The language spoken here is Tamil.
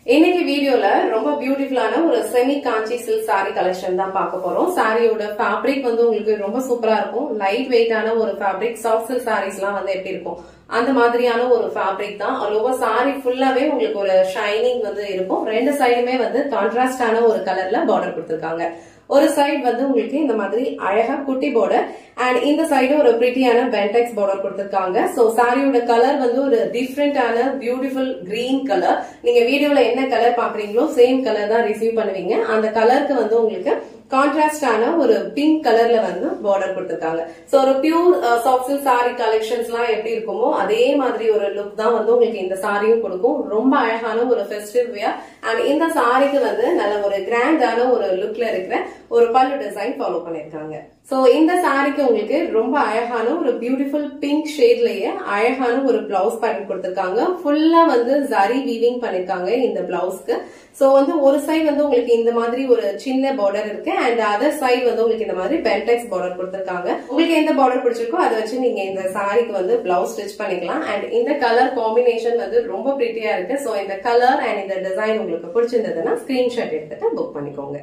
இன்னைக்கு வீடியோல ரொம்ப பியூட்டிஃபுல்லான ஒரு semi Kanchi silk saree collection தான் பார்க்க போறோம் சாரியோட ஃபேப்ரிக் வந்து உங்களுக்கு ரொம்ப சூப்பரா இருக்கும் லைட் வெயிட்டான ஒரு ஃபேப்ரிக் சாஃப்ட் சில்க் sarees எல்லாம் வந்து எப்படி இருக்கும் அந்த மாதிரியான ஒரு ஃபேப்ரிக் தான் ஆல் ஓவர் சாரி ஃபுல்லாவே உங்களுக்கு ஒரு ஷைனிங் வந்து இருக்கும் ரெண்டு சைடுமே வந்து கான்ட்ராஸ்டான ஒரு கலர்ல பார்டர் கொடுத்திருக்காங்க ஒரு சைடு வந்து உங்களுக்கு இந்த மாதிரி அழகா குட்டி பார்டர் அண்ட் இந்த சைடு ஒரு பிரிட்டியான பென்டெக்ஸ் பார்டர் கொடுத்திருக்காங்க சோ சாரியோட கலர் வந்து ஒரு டிஃப்ரெண்டான பியூட்டிஃபுல் கிரீன் கலர் நீங்க வீடியோல என்ன கலர் பாக்குறீங்களோ சேம் கலர் தான் ரிசீவ் பண்ணுவீங்க அந்த கலருக்கு வந்து உங்களுக்கு கான்ட்ராஸ்டான ஒரு பிங்க் கலர்ல வந்து பார்டர் கொடுத்திருக்காங்க சோ ஒரு pure soft silk saree collections எல்லாம் எப்படி இருக்குமோ அதே மாதிரி ஒரு லுக் தான் வந்து உங்களுக்கு இந்த சாரியும் கொடுக்கும் ரொம்ப அழகான ஒரு ஃபெஸ்டிவ் வியர் அண்ட் இந்த சாரிக்கு வந்து நல்ல ஒரு கிராண்டான ஒரு லுக்ல இருக்கிற ஒரு பல்லு டிசைன் ஃபாலோ பண்ணிருக்காங்க சோ இந்த சாரிக்கு உங்களுக்கு ரொம்ப அழகான ஒரு பியூட்டிஃபுல் பிங்க் ஷேட்லயே அழகான ஒரு பிளவுஸ் பேட்டர்ன் கொடுத்திருக்காங்க ஃபுல்லா வந்து ஜரி வீவிங் பண்ணிருக்காங்க இந்த பிளவுஸ்க்கு சோ வந்து ஒரு சைடு வந்து உங்களுக்கு இந்த மாதிரி ஒரு சின்ன பார்டர் இருக்கு அண்ட் அதர் சைடு வந்து உங்களுக்கு இந்த மாதிரி பென்டெக்ஸ் பார்டர் கொடுத்திருக்காங்க உங்களுக்கு எந்த பார்டர் பிடிச்சிருக்கோ அதை வச்சு நீங்க இந்த சாரிக்கு வந்து பிளவுஸ் ஸ்டிச் பண்ணிக்கலாம் அண்ட் இந்த கலர் காம்பினேஷன் வந்து ரொம்ப பிரிட்டியா இருக்கு சோ இந்த கலர் அண்ட் இந்த டிசைன் உங்களுக்கு பிடிச்சிருந்ததுன்னா ஸ்கிரீன்ஷாட் எடுத்துட்டு புக் பண்ணிக்கோங்க